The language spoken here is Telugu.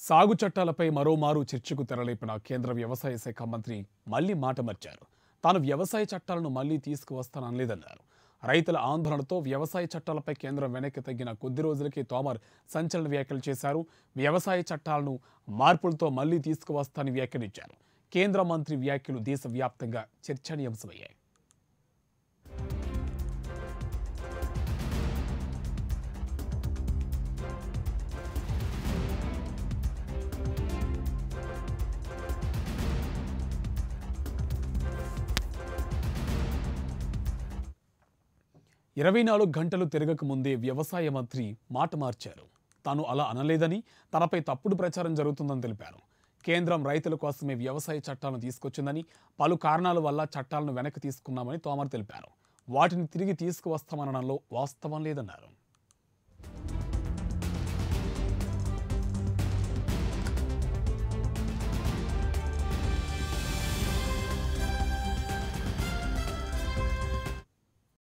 సాగు చట్టాలపై మరోమారు చర్చకు తెరలేపిన కేంద్ర వ్యవసాయ శాఖ మంత్రి మళ్లీ మాట మార్చారు తాను వ్యవసాయ చట్టాలను మళ్లీ తీసుకువస్తాననలేదన్నారు రైతుల ఆందోళనతో వ్యవసాయ చట్టాలపై కేంద్రం వెనక్కి తగ్గిన కొద్ది రోజులకే తోమర్ సంచలన వ్యాఖ్యలు చేశారు వ్యవసాయ చట్టాలను మార్పులతో మళ్లీ తీసుకువస్తానని వ్యాఖ్యానించారు కేంద్ర మంత్రి వ్యాఖ్యలు దేశవ్యాప్తంగా చర్చనీయాంశమయ్యాయి ఇరవై నాలుగు గంటలు తిరగక ముందే వ్యవసాయ మంత్రి మాట మార్చారు తాను అలా అనలేదని తనపై తప్పుడు ప్రచారం జరుగుతుందని తెలిపారు కేంద్రం రైతుల కోసమే వ్యవసాయ చట్టాలను తీసుకొచ్చిందని పలు కారణాల వల్ల చట్టాలను వెనక్కి తీసుకున్నామని తోమర్ తెలిపారు వాటిని తిరిగి తీసుకువస్తామనడంలో వాస్తవం లేదన్నారు